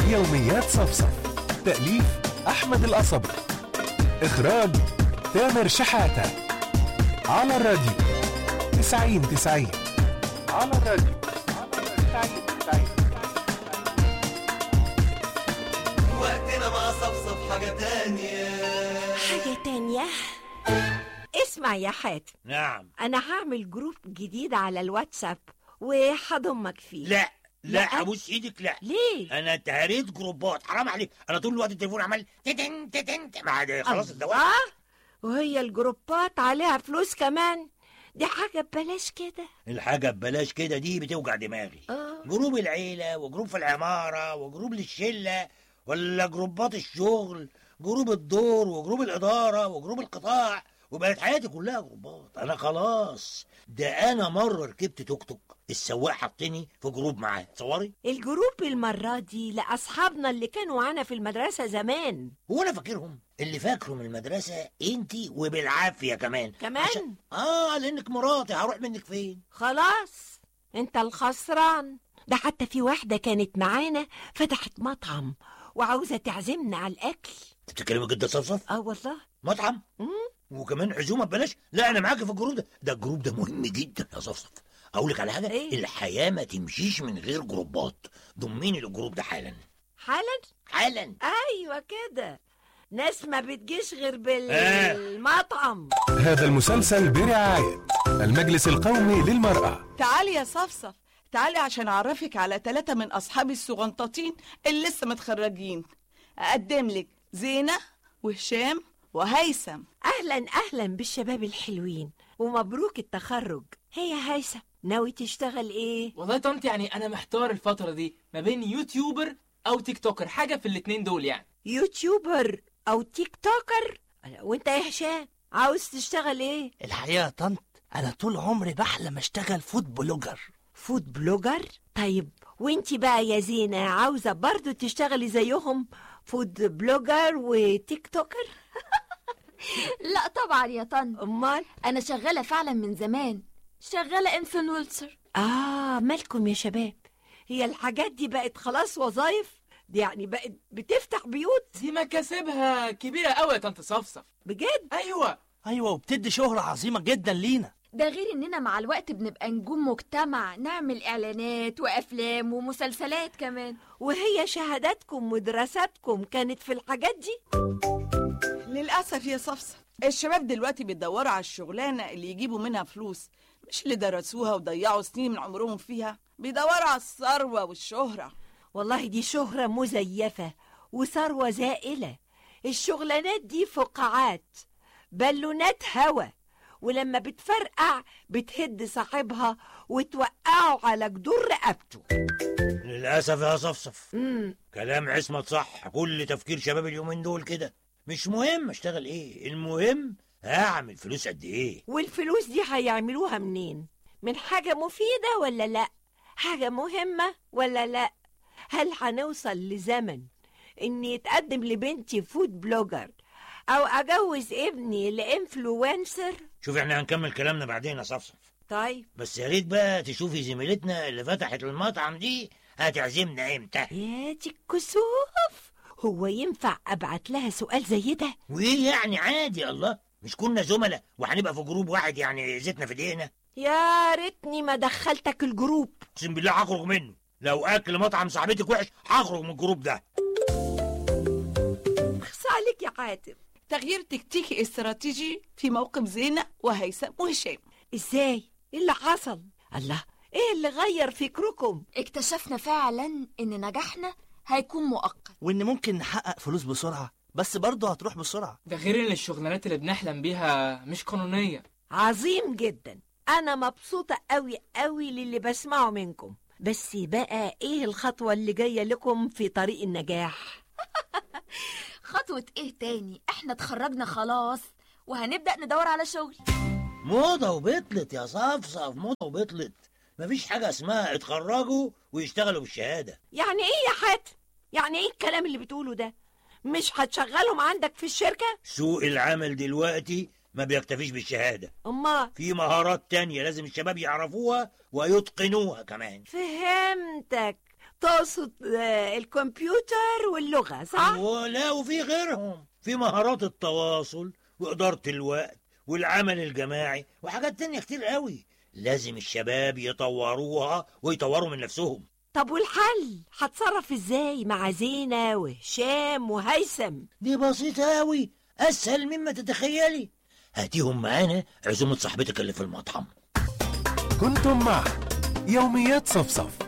يوميات صفصف تأليف أحمد القصبي إخراج تامر شحاتة على الراديو تسعين تسعين على الراديو تسعين تسعين وقتنا مع صفصف حاجة تانية حاجة تانية اسمع يا حاتم نعم أنا هعمل جروب جديد على الواتساب وهضمك فيه لا لا لا. ابوس ايدك لا ليه؟ انا اتهريت جروبات حرام عليك انا طول الوقت التليفون عمال تتن تتن بعد خلاص الدواء الله وهي الجروبات عليها فلوس كمان دي حاجة ببلاش كده الحاجه ببلاش كده دي بتوجع دماغي آه. جروب العيله وجروب في العماره وجروب للشله ولا جروبات الشغل جروب الدور وجروب الاداره وجروب القطاع وبقت حياتي كلها جروبات انا خلاص ده انا مره ركبت توك توك السواق حطني في جروب معاه تصوري الجروب المرة دي لأصحابنا اللي كانوا معانا في المدرسة زمان هو انا فاكرهم اللي فاكره من المدرسه انتي وبالعافيه كمان كمان؟ عشان... اه لانك مراتي هروح منك فين خلاص انت الخسران ده حتى في واحدة كانت معانا فتحت مطعم وعاوزة تعزمنا على الأكل انت بتتكلمي جد صفصف اه والله مطعم مم. وكمان عزومه ببلاش لا انا معاك في الجروب ده ده الجروب ده مهم جدا يا صفصف اقول لك على حاجه إيه؟ الحياه ما تمشيش من غير جروبات ضميني للجروب ده حالا حالا حالا ايوه كده ناس ما بتجيش غير آه. بالمطعم هذا المسلسل برعاية المجلس القومي للمرأة تعالي يا صفصف تعالي عشان أعرفك على ثلاثة من أصحابي الصغنطاطين اللي لسه متخرجين أقدم لك زينة وهشام وهيثم اهلا اهلا بالشباب الحلوين ومبروك التخرج هي هيثم ناوي تشتغل ايه والله يا طنط يعني انا محتار الفتره دي ما بين يوتيوبر او تيك توكر حاجه في الاتنين دول يعني يوتيوبر او تيك توكر وانت يا هشام عاوز تشتغل ايه الحقيقة يا طنط أنا طول عمري بحلم أشتغل فود بلوجر فود بلوجر طيب وانتي بقى يا زينة عاوزة برضو تشتغلي زيهم فود بلوجر وتيك توكر لا طبعا يا طن امال انا شغاله فعلا من زمان شغاله انفلونسر اه مالكم يا شباب هي الحاجات دي بقت خلاص وظايف دي يعني بقت بتفتح بيوت دي مكاسبها كبيره قوي يا طنط صفصف بجد ايوه أيوة وبتدي شهرة عظيمة جدا لينا ده غير اننا مع الوقت بنبقى نجوم مجتمع نعمل اعلانات وافلام ومسلسلات كمان وهي شهاداتكم ودراساتكم كانت في الحاجات دي للأسف يا صفصف الشباب دلوقتي بيدوروا على الشغلانة اللي يجيبوا منها فلوس مش اللي درسوها وضيعوا سنين من عمرهم فيها بيدوروا على الثروة والشهرة والله دي شهرة مزيفة وثروة زائلة الشغلانات دي فقاعات بالونات هوا ولما بتفرقع بتهد صاحبها وتوقعه على جدور رقبته للاسف يا صفصف امم كلام عصمت صح كل تفكير شباب اليومين دول كده مش مهم اشتغل ايه المهم هعمل فلوس قد ايه والفلوس دي هيعملوها منين من حاجة مفيدة ولا لا حاجة مهمة ولا لا هل هنوصل لزمن اني يتقدم لبنتي فود بلوجر او اجوز ابني لانفلونسر شوف احنا هنكمل كلامنا بعدين يا صفصف طيب بس يا ريت بقى تشوفي زميلتنا اللي فتحت المطعم دي هتعزمنا امتى يا دي الكسوف هو ينفع ابعت لها سؤال زي ده وايه يعني عادي الله مش كنا زملاء وهنبقى في جروب واحد يعني زيتنا في دقيقنا يا ريتني ما دخلتك الجروب اقسم بالله هخرج منه لو اكل مطعم صاحبتك وحش هخرج من الجروب ده اخص عليك يا حاتم تغيير تكتيكي استراتيجي في موقف زينة وهيثم وهشام ازاي ايه اللي حصل الله ايه اللي غير فكركم اكتشفنا فعلا ان نجاحنا هيكون مؤقت وإن ممكن نحقق فلوس بسرعة بس برضه هتروح بسرعة ده غير ان الشغلانات اللي بنحلم بيها مش قانونيه عظيم جدا انا مبسوطة قوي قوي للي بسمعه منكم بس بقى ايه الخطوة اللي جاية لكم في طريق النجاح خطوه ايه تاني احنا اتخرجنا خلاص وهنبدا ندور على شغل موضة وبطلت يا صفصف موضة وبطلت مفيش حاجة اسمها اتخرجوا ويشتغلوا بالشهادة يعني ايه يا حاتم يعني ايه الكلام اللي بتقوله ده مش هتشغلهم عندك في الشركة سوق العمل دلوقتي ما بيكتفيش بالشهادة امال في مهارات تانية لازم الشباب يعرفوها ويتقنوها كمان فهمتك تقصد آه، الكمبيوتر واللغة صح؟ ولا وفي غيرهم في مهارات التواصل وإدارة الوقت والعمل الجماعي وحاجات تانية كتير قوي لازم الشباب يطوروها ويطوروا من نفسهم طب والحل هتصرف ازاي مع زينة وهشام وهيثم دي بسيطة قوي أسهل مما تتخيلي هاتيهم معانا عزومة صاحبتك اللي في المطعم كنتم مع يوميات صفصف